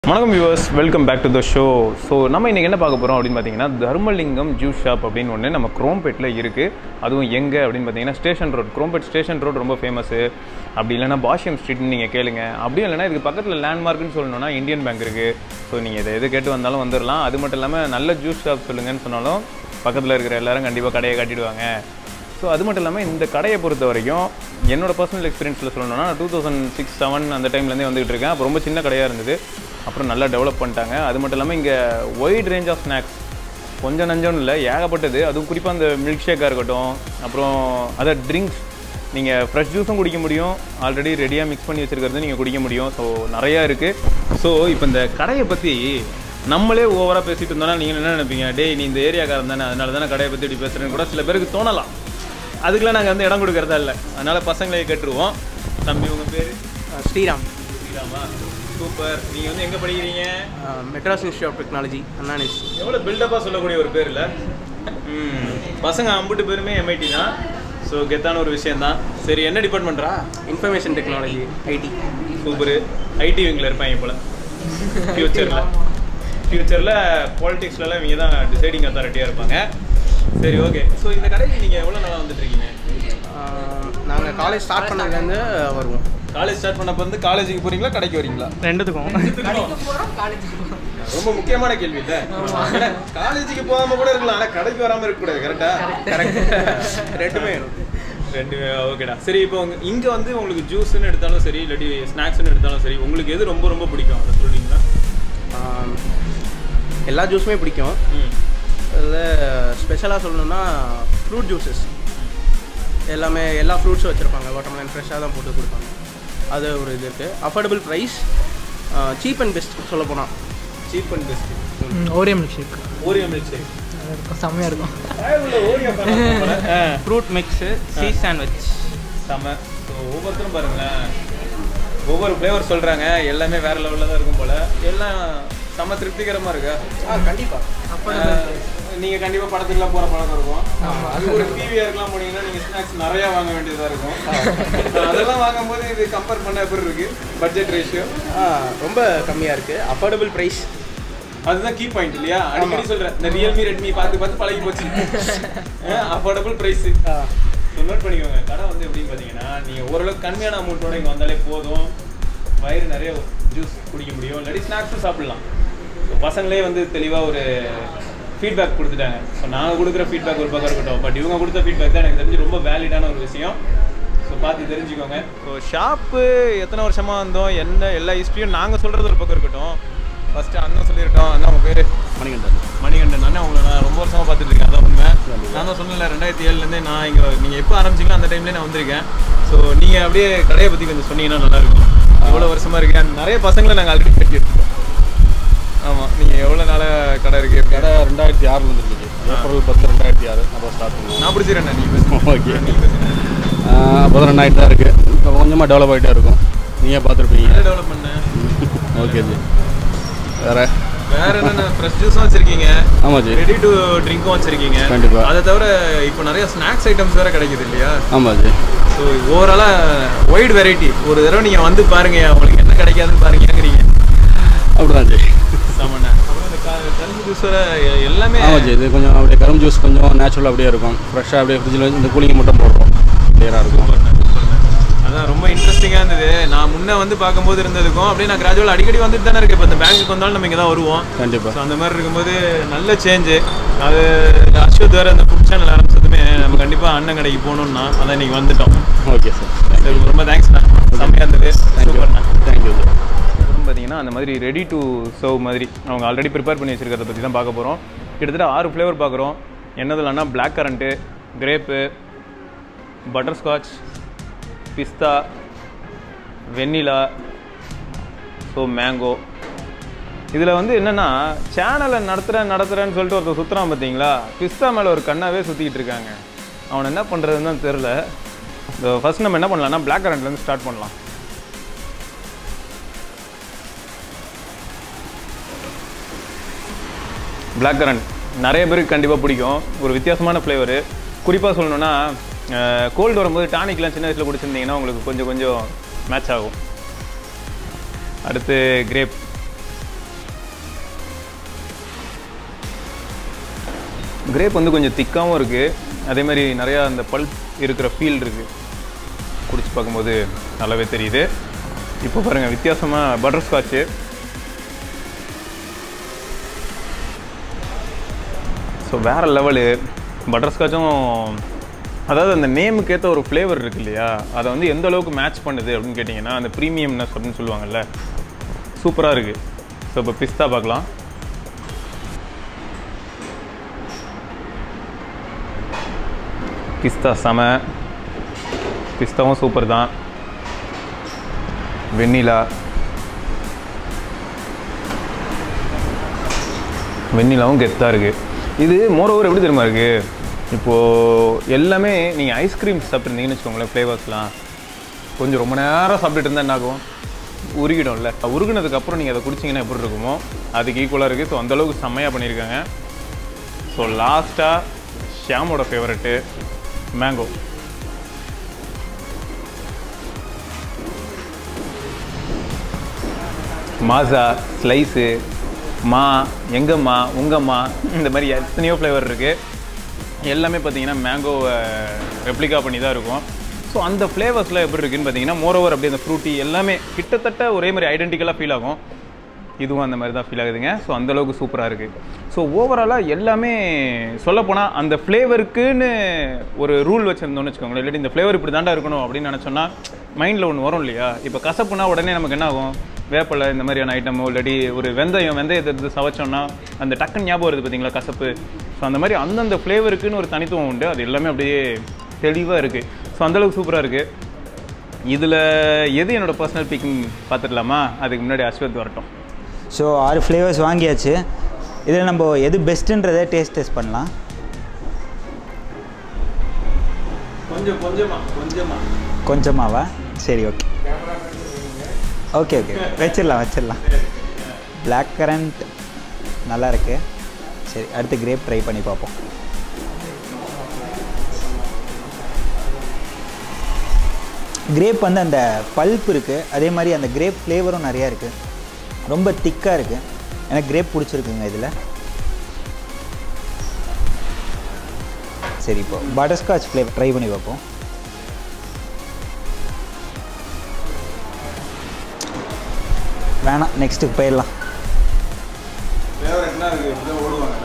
வணக்கம் viewers welcome back to the show so நம்ம இன்றைக்கி என்ன பார்க்க போகிறோம் அப்படின்னு பார்த்தீங்கன்னா தர்மலிங்கம் ஜூஸ் ஷாப் அப்படின்னு ஒன்று நம்ம குரோம்பேட்டில் இருக்குது அதுவும் எங்கே அப்படின்னு பார்த்தீங்கன்னா station road Chromepet station road ரொம்ப ஃபேமஸு அப்படி இல்லைன்னா பாஷ்யம் ஸ்ட்ரீட்னு நீங்கள் கேளுங்க அப்படியும் இல்லைன்னா இதுக்கு பக்கத்தில் லேண்ட்மார்க்னு சொல்லணும்னா இந்தியன் பேங்க் இருக்குது ஸோ நீங்கள் இதை எது கேட்டு வந்தாலும் வந்துடலாம் அது மட்டும் இல்லாமல் நல்ல ஜூஸ் ஷாப் சொல்லுங்கன்னு சொன்னாலும் பக்கத்தில் இருக்கிற எல்லாரும் கண்டிப்பாக கடையை கட்டிடுவாங்க ஸோ அது மட்டும் இல்லாமல் இந்த கடையை பொறுத்த வரைக்கும் என்னோட பர்சனல் எக்ஸ்பீரியன்ஸில் சொல்லணும்னா டூ தௌசண்ட் சிக்ஸ் செவன் அந்த டைம்லேருந்தே வந்துகிட்டு இருக்கேன் அப்போ ரொம்ப சின்ன கடையாக இருந்தது அப்புறம் நல்லா டெவலப் பண்ணிட்டாங்க அது மட்டும் இல்லாமல் இங்கே ஒயிட் ரேஞ்ச் ஆஃப் ஸ்நாக்ஸ் கொஞ்சம் நஞ்சம்னு இல்லை ஏகப்பட்டது அதுவும் குறிப்பாக அந்த மில்க் ஷேக்காக இருக்கட்டும் அப்புறம் அதை ட்ரிங்க்ஸ் நீங்கள் ஃப்ரெஷ் ஜூஸும் குடிக்க முடியும் ஆல்ரெடி ரெடியாக மிக்ஸ் பண்ணி வச்சுருக்கிறது நீங்கள் குடிக்க முடியும் ஸோ நிறையா இருக்குது ஸோ இப்போ இந்த கடையை பற்றி நம்மளே ஓவராக பேசிட்டு இருந்தோம்னா நீங்கள் என்ன நினைப்பீங்க டேய் நீ இந்த ஏரியாக்காரன் தானே அதனால தானே கடையை பற்றி இப்படி பேசுகிறேன்னு கூட சில பேருக்கு தோணலாம் அதுக்கெலாம் நாங்கள் வந்து இடம் கொடுக்கறதா இல்லை அதனால் பசங்களே கேட்டுருவோம் தம்பி உங்கள் பேர் ஸ்ரீராம் ஸ்ரீராமா சூப்பர் நீங்கள் வந்து எங்கே படிக்கிறீங்க மெட்ராஸ் இன்ஸ்டியூட் ஆஃப் டெக்னாலஜி அண்ணானிஸ் எவ்வளோ பில்டப்பாக சொல்லக்கூடிய ஒரு பேர் இல்லை பசங்க அம்புட்டு பேருமே எம்ஐடி தான் ஸோ கெத்தான ஒரு விஷயந்தான் சரி என்ன டிபார்ட்மெண்ட்ரா information technology IT super IT விங்கில் இருப்பாங்க போல் ஃப்யூச்சரில் ஃப்யூச்சரில் பாலிடிக்ஸ்லலாம் இவங்க தான் டிசைடிங் அத்தாரிட்டியாக இருப்பாங்க சரி ஓகே ஸோ இந்த கடைக்கு நீங்கள் எவ்வளோ நாளாக வந்துட்டு இருக்கீங்க நாங்கள் காலேஜ் ஸ்டார்ட் பண்ணதுலேருந்து வருவோம் காலேஜ் ஸ்டார்ட் பண்ணப்போ வந்து காலேஜுக்கு போகிறீங்களா கடைக்கு வரீங்களா ரெண்டுத்துக்கும் ரொம்ப முக்கியமான கேள்வி இல்லை காலேஜுக்கு போகாம கூட இருக்கலாம் ஆனால் கடைக்கு வராமல் இருக்கக்கூடாது கரெக்டா கரெக்ட் ரெண்டுமே வேணும் ரெண்டுமே ஓகேடா சரி இப்போ உங்க இங்கே வந்து உங்களுக்கு ஜூஸ்னு எடுத்தாலும் சரி இல்லாட்டி ஸ்நாக்ஸ்னு எடுத்தாலும் சரி உங்களுக்கு எது ரொம்ப ரொம்ப பிடிக்கும் அதை சொல்றீங்களா ஆம், எல்லா ஜூஸுமே பிடிக்கும் ம் அதில் ஸ்பெஷலாக சொல்லணும்னா ஃப்ரூட் ஜூஸஸ் எல்லாமே எல்லா ஃப்ரூட்ஸும் வச்சுருப்பாங்க வாட்டர்மெலன் ஃப்ரெஷ்ஷாக தான் போட்டு கொடுப்பாங்க அது ஒரு இது இருக்குது affordable price cheap and best சொல்ல போனால் cheap and best Oreo milk shake Oreo milk shake அது இருக்கும் செம்மையாக இருக்கும் Oreo fruit mix cheese sandwich செம ஸோ ஒவ்வொருத்தரும் பாருங்களேன் ஒவ்வொரு ஃப்ளேவர் சொல்கிறாங்க எல்லாமே வேற லெவலில் தான் இருக்கும் போல எல்லாம் செம திருப்திகரமாக இருக்கா ஆ கண்டிப்பாக நீங்கள் கண்டிப்பாக படத்துக்குலாம் போகிற பழக்கம் இருக்கும் அது ஒரு பிவிஆருக்குலாம் போனீங்கன்னா நீங்கள் ஸ்நாக்ஸ் நிறையா வாங்க வேண்டியதாக இருக்கும் அதெல்லாம் வாங்கும்போது இது கம்பேர் பண்ண எப்படி இருக்கு பட்ஜெட் ரேஷியோ ஆ ரொம்ப கம்மியாக இருக்குது அஃபோர்டபுள் ப்ரைஸ் அதுதான் கீ பாயிண்ட் இல்லையா அடிக்கடி சொல்கிறேன் இந்த ரியல்மி ரெட்மி பார்த்து பார்த்து பழகி போச்சு அஃபோர்டபுள் ப்ரைஸ் நோட் பண்ணிக்கோங்க கடை வந்து எப்படின்னு பார்த்தீங்கன்னா நீங்கள் ஓரளவுக்கு கம்மியான அமௌண்ட்டோட இங்கே வந்தாலே போதும் வயிறு நிறைய ஜூஸ் குடிக்க முடியும் இல்லாட்டி ஸ்நாக்ஸும் சாப்பிடலாம் ஸோ பசங்களே வந்து தெளிவாக ஒரு ஃபீட்பேக் கொடுத்துட்டாங்க ஸோ நாங்கள் கொடுக்குற ஃபீட்பேக் ஒரு பக்கம் இருக்கட்டும் பட் இவங்க கொடுத்த ஃபீட்பேக் தான் எனக்கு தெரிஞ்சு ரொம்ப வேலிடான ஒரு விஷயம் ஸோ பார்த்து தெரிஞ்சுக்கோங்க ஸோ ஷாப்பு எத்தனை வருஷமாக வந்தோம் என்ன எல்லா ஹிஸ்ட்ரியும் நாங்கள் சொல்கிறது ஒரு பக்கம் இருக்கட்டும் ஃபஸ்ட்டு அண்ணன் சொல்லியிருக்கோம் அண்ணா உங்கள் பேர் மணிகண்டன் மணிகண்டன் அண்ணன் உங்களை நான் ரொம்ப வருஷமாக பார்த்துட்டு இருக்கேன் அதான் உண்மை நான் தான் சொன்னல ரெண்டாயிரத்தி ஏழுலேருந்தே நான் இங்கே நீங்கள் எப்போ ஆரம்பிச்சிங்களோ அந்த டைம்லேயே நான் வந்திருக்கேன் ஸோ நீங்கள் அப்படியே கடையை பற்றி கொஞ்சம் சொன்னீங்கன்னா நல்லாயிருக்கும் எவ்வளோ வருஷமாக இருக்கேன் நிறைய பசங்களை நாங்கள் ஆல்ரெடி கட்டி எடுத்துட்டோம் ஆமாம் நீங்கள் எவ்வளோ நாளாக கடை இருக்கு கடை ரெண்டாயிரத்தி ஆறில் வந்துருக்கு ஏப்ரல் பத்து ரெண்டாயிரத்தி ஆறு நம்ம ஸ்டார்ட் பண்ணுவோம் நான் பிடிச்சிக்கிறேன் நீங்கள் பேசுங்க ஓகே நீங்கள் பேசுங்க அப்போ தான் ரெண்டாயிரத்தி தான் இருக்குது இப்போ கொஞ்சமாக டெவலப் ஆகிட்டே இருக்கும் நீங்கள் பார்த்துருப்பீங்க என்ன டெவலப் பண்ணேன் ஓகே ஜி வேறு வேற என்னென்ன ஃப்ரெஷ் ஜூஸும் வச்சிருக்கீங்க ஆமாம் ஜி ரெடி டு ட்ரிங்க்கும் வச்சிருக்கீங்க கண்டிப்பா. அதை தவிர இப்போ நிறைய ஸ்நாக்ஸ் ஐட்டம்ஸ் வேற கிடைக்குது இல்லையா ஆமாம் ஜி ஸோ ஓவராலாக ஒயிட் வெரைட்டி ஒரு தடவை நீங்கள் வந்து பாருங்க உங்களுக்கு என்ன கிடைக்காதுன்னு பாருங்கிறீங்க அப்படிதான் ஜி சாமான் அப்புறம் இந்த க- கரும்பு ஜூஸ் வேற எ- எல்லாமே ஆமாம் ஜி இது கொஞ்சம் அப்படியே கரும் ஜூஸ் கொஞ்சம் நேச்சுரலாக அப்படியே இருக்கும் ஃப்ரெஷ்ஷாக அப்படியே ஃப்ரிட்ஜில் வச்சு இந்த கூலிங் மட்டும் போடுறோம் கிளியராக இருக்கும் சூப்பர்ண்ணே, சூப்பர்ண்ணே. அதான் ரொம்ப இன்ட்ரெஸ்டிங்காக இருந்தது நான் முன்ன வந்து பார்க்கும்போது இருந்ததுக்கும் அப்படியே நான் கிராஜுவல் அடிக்கடி வந்துட்டு தானே இருக்கேன் இப்போ இந்த பேங்க்குக்கு வந்தாலும் நம்ம இங்கே தான் வருவோம் கண்டிப்பாக ஸோ அந்த மாதிரி இருக்கும்போது நல்ல சேஞ்சு அது அஸ்வத் வேறு அந்த ஃபுட் சேனல் ஆரம்பிச்சதுமே நம்ம கண்டிப்பாக அண்ணன் கடைக்கு போகணுன்னா அதான் இன்னைக்கு வந்துட்டோம் ஓகே சார் சரி, ரொம்ப தேங்க்ஸ்ண்ணா செம்மையாக இருந்தது தேங்க்யூ சூப்பர்ண்ணா தேங்க்யூ ஜி அப்புறம் பார்த்தீங்கன்னா அந்த மாதிரி ரெடி டு சர்வ் மாதிரி அவங்க ஆல்ரெடி ப்ரிப்பேர் பண்ணி வச்சிருக்கிறத பற்றி தான் பார்க்க போகிறோம் கிட்டத்தட்ட ஆறு ஃப்ளேவர் பார்க்குறோம் என்னதுலன்னா பிளாக் கரண்ட்டு கிரேப்பு பட்டர்ஸ்காட்ச் பிஸ்தா வெண்ணிலா ஸோ மேங்கோ இதில் வந்து என்னென்னா சேனலை நடத்துகிறேன் நடத்துகிறேன்னு சொல்லிட்டு ஒருத்தர் சுற்றுறான் பார்த்தீங்களா பிஸ்தா மேலே ஒரு கண்ணாவே சுற்றிக்கிட்டு இருக்காங்க அவன் என்ன பண்ணுறதுன்னு தான் தெரில இந்த ஃபஸ்ட் நம்ம என்ன பண்ணலாம்னா பிளாக் கரண்ட்லேருந்து ஸ்டார்ட் பண்ணலாம் Black currant நிறைய பேருக்கு கண்டிப்பாக பிடிக்கும் ஒரு வித்தியாசமான ஃப்ளேவரு குறிப்பாக சொல்லணும்னா கோல்டு வரும்போது டானிக்லாம் சின்ன வயசில் குடிச்சிருந்தீங்கன்னா உங்களுக்கு கொஞ்சம் கொஞ்சம் மேட்ச் ஆகும் அடுத்து கிரேப் கிரேப் வந்து கொஞ்சம் திக்காகவும் இருக்குது அதே மாதிரி நிறையா அந்த பல்ப் இருக்கிற ஃபீல் இருக்குது குடிச்சு பார்க்கும்போது நல்லாவே தெரியுது இப்போ பாருங்கள் வித்தியாசமாக பட்டர் ஸ்காட்சு ஸோ வேறு லெவலு பட்டர் ஸ்காட்சும் அதாவது அந்த நேமுக்கு ஏற்ற ஒரு ஃப்ளேவர் இருக்கு இல்லையா அதை வந்து எந்த அளவுக்கு மேட்ச் பண்ணுது அப்படின்னு கேட்டிங்கன்னா அந்த ப்ரீமியம்னஸ் அப்படின்னு சொல்லுவாங்கல்ல சூப்பராக இருக்குது ஸோ இப்போ பிஸ்தா பார்க்கலாம் பிஸ்தா செம பிஸ்தாவும் சூப்பர் தான் வெண்ணிலா வெண்ணிலாவும் கெத்தாக இருக்குது இது மோரோவர் எப்படி தெரியுமா இருக்குது இப்போது எல்லாமே நீங்கள் ஐஸ்கிரீம் சாப்பிட்ருந்தீங்கன்னு வச்சுக்கோங்களேன் ஃப்ளேவர்ஸ்லாம் கொஞ்சம் ரொம்ப நேரம் சாப்பிட்டுட்டு இருந்தால் என்ன ஆகும் உருகிடும்ல உருகினதுக்கு அப்புறம் நீங்கள் அதை குடிச்சிங்கன்னா எப்படி இருக்குமோ அதுக்கு ஈக்குவலாக இருக்குது ஸோ அந்தளவுக்கு செம்மையாக பண்ணியிருக்காங்க ஸோ லாஸ்ட்டாக ஷியாமோட ஃபேவரெட்டு மேங்கோ மாசா ஸ்லைஸு மா எங்கம்மா உங்கம்மா இந்த மாதிரி எத்தனையோ ஃப்ளேவர் இருக்குது எல்லாமே பார்த்தீங்கன்னா மேங்கோவை ரெப்ளிகா பண்ணி தான் இருக்கும் ஸோ அந்த ஃப்ளேவர்ஸில் எப்படி இருக்குன்னு பார்த்தீங்கன்னா மோரோவர் அப்படியே அந்த ஃப்ரூட்டி எல்லாமே கிட்டத்தட்ட ஒரே மாதிரி ஐடென்டிக்கலாக ஃபீல் ஆகும் இதுவும் அந்த மாதிரி தான் ஃபீல் ஆகுதுங்க ஸோ அந்தளவுக்கு சூப்பராக இருக்குது ஸோ ஓவராலாக எல்லாமே சொல்லப்போனால் அந்த ஃப்ளேவருக்குன்னு ஒரு ரூல் வச்சுருந்தோம்னு வச்சுக்கோங்களேன் இல்லாட்டி இந்த ஃப்ளேவர் இப்படி தாண்டா இருக்கணும் அப்படின்னு நினச்சோன்னா மைண்டில் ஒன்று வரும் இல்லையா இப்போ கசப்புனா உடனே நமக்கு என்ன ஆகும் வேப்பலை இந்த மாதிரியான ஐட்டமோ இல்லாட்டி ஒரு வெந்தயம் வெந்தயத்தை எடுத்து சவைச்சோன்னா அந்த டக்குன்னு ஞாபகம் வருது பார்த்தீங்களா கசப்பு ஸோ அந்த மாதிரி அந்தந்த ஃப்ளேவருக்குன்னு ஒரு தனித்துவம் உண்டு அது எல்லாமே அப்படியே தெளிவாக இருக்குது ஸோ அந்தளவுக்கு சூப்பராக இருக்குது இதில் எது என்னோட பர்சனல் பிக்கிங் பார்த்துடலாமா அதுக்கு முன்னாடி அஸ்வத் வரட்டும் ஸோ ஆறு ஃப்ளேவர்ஸ் வாங்கியாச்சு இதில் நம்ம எது பெஸ்ட்டுன்றதை டேஸ்ட் டெஸ்ட் பண்ணலாம் கொஞ்சம் கொஞ்சமாக கொஞ்சமாக கொஞ்சமாவா சரி ஓகே ஓகே ஓகே வச்சிடலாம் வச்சிடலாம் பிளாக் கரண்ட் நல்லா இருக்கு சரி அடுத்து கிரேப் ட்ரை பண்ணி பார்ப்போம் கிரேப் வந்து அந்த பல்ப் இருக்குது அதே மாதிரி அந்த கிரேப் ஃப்ளேவரும் நிறையா இருக்குது ரொம்ப திக்காக இருக்குது எனக்கு கிரேப் பிடிச்சிருக்குங்க இதில் சரி இப்போ பட்டர்ஸ்காட்ச் ஃப்ளேவர் ட்ரை பண்ணி பார்ப்போம் வேணாம் நெக்ஸ்ட்டுக்கு போயிடலாம் ஃபேவரட்னா அது இப்படி ஓடுவாங்க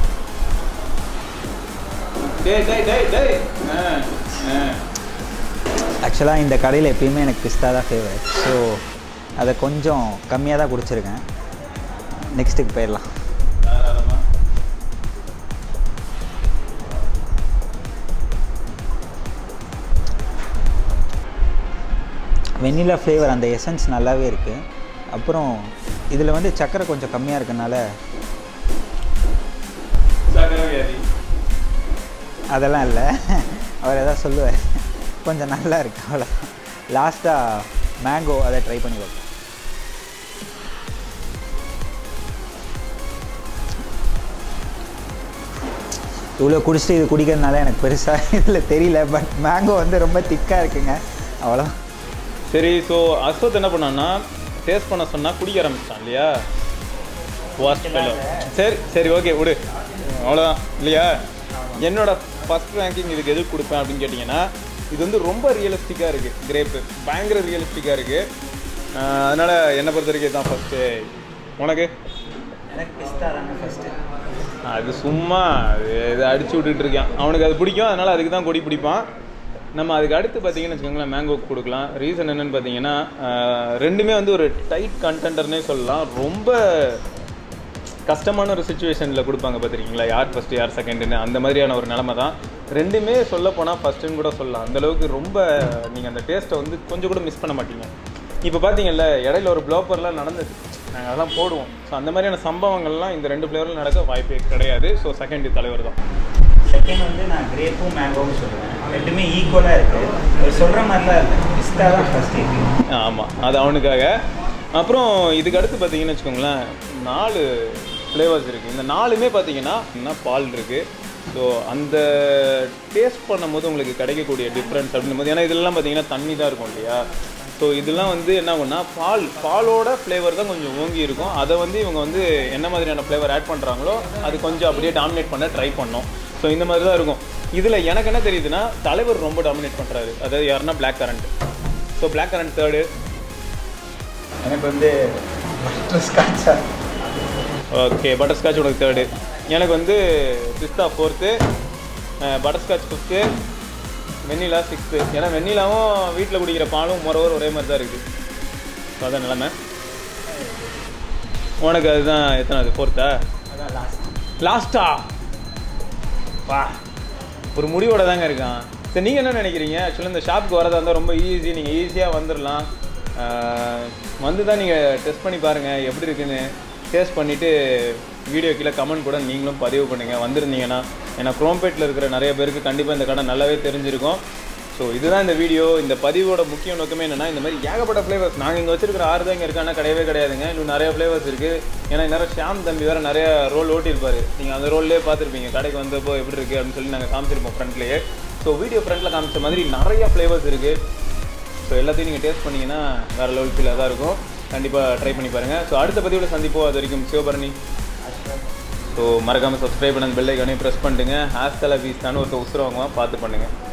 டேய் டேய் டேய் டேய் ஆ ஆ ஆக்சுவலாக இந்த கடையில் எப்பயுமே எனக்கு பிஸ்தா தான் ஃபேவரட் ஸோ அதை கொஞ்சம் கம்மியாக தான் குடிச்சிருக்கேன் நெக்ஸ்ட்டுக்கு போயிடலாம் தாராளமா வெண்ணிலா ஃப்ளேவர் அந்த எசன்ஸ் நல்லாவே இருக்குது அப்புறம் இதில் வந்து சக்கரை கொஞ்சம் கம்மியாக இருக்கனால சக்கரை வியாதி அதெல்லாம் இல்லை அவர் எதாவது சொல்லுவார் கொஞ்சம் நல்லா இருக்கு அவ்வளோ லாஸ்ட்டாக மேங்கோ அதை ட்ரை பண்ணி பார்ப்போம் இவ்வளோ குடிச்சிட்டு இது குடிக்கிறதுனால எனக்கு பெருசாக இதில் தெரியல பட் மேங்கோ வந்து ரொம்ப திக்காக இருக்குங்க அவ்வளோ சரி ஸோ அஸ்வத் என்ன பண்ணான்னா டேஸ்ட் பண்ண சொன்னால் குடிக்க ஆரம்பிச்சிட்டான் இல்லையா வாஸ்ட் ஃபெலோ சரி சரி ஓகே விடு அவ்வளோதான் இல்லையா என்னோட ஃபஸ்ட் ரேங்கிங் இதுக்கு எது கொடுப்பேன் அப்படின்னு கேட்டிங்கன்னா இது வந்து ரொம்ப ரியலிஸ்டிக்காக இருக்குது கிரேப்பு பயங்கர ரியலிஸ்டிக்காக இருக்குது அதனால் என்னை பொறுத்த வரைக்கும் இதுதான் ஃபஸ்ட்டு உனக்கு எனக்கு பிஸ்தா தாங்க ஃபஸ்ட்டு அது சும்மா அது இதை அடிச்சு விட்டுட்டு இருக்கான் அவனுக்கு அது பிடிக்கும் அதனால் அதுக்கு தான் கொடி பிடிப்பான் நம்ம அதுக்கு அடுத்து பார்த்தீங்கன்னு வச்சுக்கோங்களேன் மேங்கோ கொடுக்கலாம் ரீசன் என்னன்னு பார்த்தீங்கன்னா ஆஹ், ரெண்டுமே வந்து ஒரு டைட் கண்டென்டர்னே சொல்லலாம் ரொம்ப கஷ்டமான ஒரு சுச்சுவேஷனில் கொடுப்பாங்க பார்த்துருக்கீங்களா யார் ஃபஸ்ட்டு யார் செகண்டுன்னு அந்த மாதிரியான ஒரு நிலமை தான் ரெண்டுமே சொல்ல போனால் ஃபஸ்ட்டுன்னு கூட சொல்லலாம் அந்த அளவுக்கு ரொம்ப நீங்கள் அந்த டேஸ்ட்டை வந்து கொஞ்சம் கூட மிஸ் பண்ண மாட்டீங்க இப்போ பார்த்தீங்கல்ல இடையில ஒரு ப்ளோப்பர்லாம் நடந்தது நாங்கள் அதெல்லாம் போடுவோம் ஸோ அந்த மாதிரியான சம்பவங்கள்லாம் இந்த ரெண்டு ஃப்ளேவரில் நடக்க வாய்ப்பே கிடையாது ஸோ செகண்ட் தலைவர் தான் செகண்ட் வந்து நான் கிரேப்பும் மேங்கோவும் சொல்லுவேன் ரெண்டுமே ஈக்குவலாக இருக்குது சொல்கிற மாதிரிலாம் இல்லை பிஸ்தா தான் ஃபஸ்ட்டு ஆமாம் அது அவனுக்காக அப்புறம் இதுக்கு அடுத்து பார்த்தீங்கன்னு வச்சுக்கோங்களேன் நாலு ஃப்ளேவர்ஸ் இருக்குது இந்த நாலுமே பார்த்தீங்கன்னா என்ன பால் இருக்குது ஸோ அந்த டேஸ்ட் பண்ணும்போது உங்களுக்கு கிடைக்கக்கூடிய டிஃப்ரென்ஸ் அப்படின்னும் போது ஏன்னா இதெல்லாம் பார்த்தீங்கன்னா தண்ணி தான் இருக்கும் இல்லையா ஸோ இதெல்லாம் வந்து என்ன ஆகும்னா பால் பாலோட ஃப்ளேவர் தான் கொஞ்சம் ஓங்கி இருக்கும் அதை வந்து இவங்க வந்து என்ன மாதிரியான ஃப்ளேவர் ஆட் பண்ணுறாங்களோ அது கொஞ்சம் அப்படியே டாமினேட் பண்ண ட்ரை பண்ணோம் ஸோ இந்த மாதிரி தான் இருக்கும் இதில் எனக்கு என்ன தெரியுதுன்னா தலைவர் ரொம்ப டாமினேட் பண்ணுறாரு அதாவது யாருன்னா black currant so black currant third எனக்கு வந்து பட்டர் ஸ்காட்சா ஓகே பட்டர்ஸ்காட்ச் உனக்கு தேர்டு எனக்கு வந்து பிஸ்தா fourth butterscotch fifth vanilla sixth ஏன்னா வெண்ணிலாவும் வீட்டில் குடிக்கிற பாலும் மொரவர் ஒரே மாதிரி தான் இருக்குது ஸோ அதான் நிலமை உனக்கு அதுதான் எத்தனாவது ஃபோர்த்தா அதான் லாஸ்ட் லாஸ்ட்டா வா ஒரு முடிவோட தாங்க இருக்கான் சரி நீங்கள் என்ன நினைக்கிறீங்க ஆக்சுவலாக இந்த ஷாப்புக்கு வரதா இருந்தால் ரொம்ப ஈஸி நீங்கள் ஈஸியாக வந்துடலாம் ஆஹ் வந்து தான் நீங்கள் டெஸ்ட் பண்ணி பாருங்கள் எப்படி இருக்குன்னு டேஸ்ட் பண்ணிவிட்டு வீடியோ கீழே கமெண்ட் கூட நீங்களும் பதிவு பண்ணுங்கள் வந்திருந்தீங்கன்னா ஏன்னா குரோம்பேட்டில் இருக்கிற நிறைய பேருக்கு கண்டிப்பாக இந்த கடை நல்லாவே தெரிஞ்சிருக்கும் ஸோ இதுதான் இந்த வீடியோ இந்த பதிவோட முக்கிய நோக்கமே என்னன்னா இந்த மாதிரி ஏகப்பட்ட ஃப்ளேவர்ஸ் நாங்கள் இங்கே வச்சிருக்கிற ஆறு தான் இங்கே இருக்கானா கிடையவே கிடையாதுங்க இன்னும் நிறைய ஃப்ளேவர்ஸ் இருக்குது ஏன்னா நேரம் ஷாம் தம்பி வேறு நிறைய ரோல் ஓட்டியிருப்பாரு நீங்கள் அந்த ரோல்லே பார்த்துருப்பீங்க கடைக்கு வந்தப்போ எப்படி இருக்குது அப்படின்னு சொல்லி நாங்கள் காமிச்சிருப்போம் ஃப்ரண்ட்லேயே ஸோ வீடியோ ஃப்ரண்ட்டில் காமிச்ச மாதிரி நிறைய ஃப்ளேவர்ஸ் இருக்குது ஸோ எல்லாத்தையும் நீங்கள் டேஸ்ட் பண்ணீங்கன்னா வேறு லெவல் ஃபீலாக தான் இருக்கும் கண்டிப்பாக ட்ரை பண்ணி பாருங்கள் ஸோ அடுத்த பதிவில் சந்திப்போம் அது வரைக்கும் சிவபரணி ஸோ மறக்காமல் சப்ஸ்கிரைப் பண்ணுங்க பெல் ஐக்கானே ப்ரெஸ் பண்ணிட்டுங்க ஹேர் ஸ்டைலாக ஃபீஸ் தானே ஒருத்தர் உசுரம் வாங்குவான் பார்த்து பண்ணுங்கள்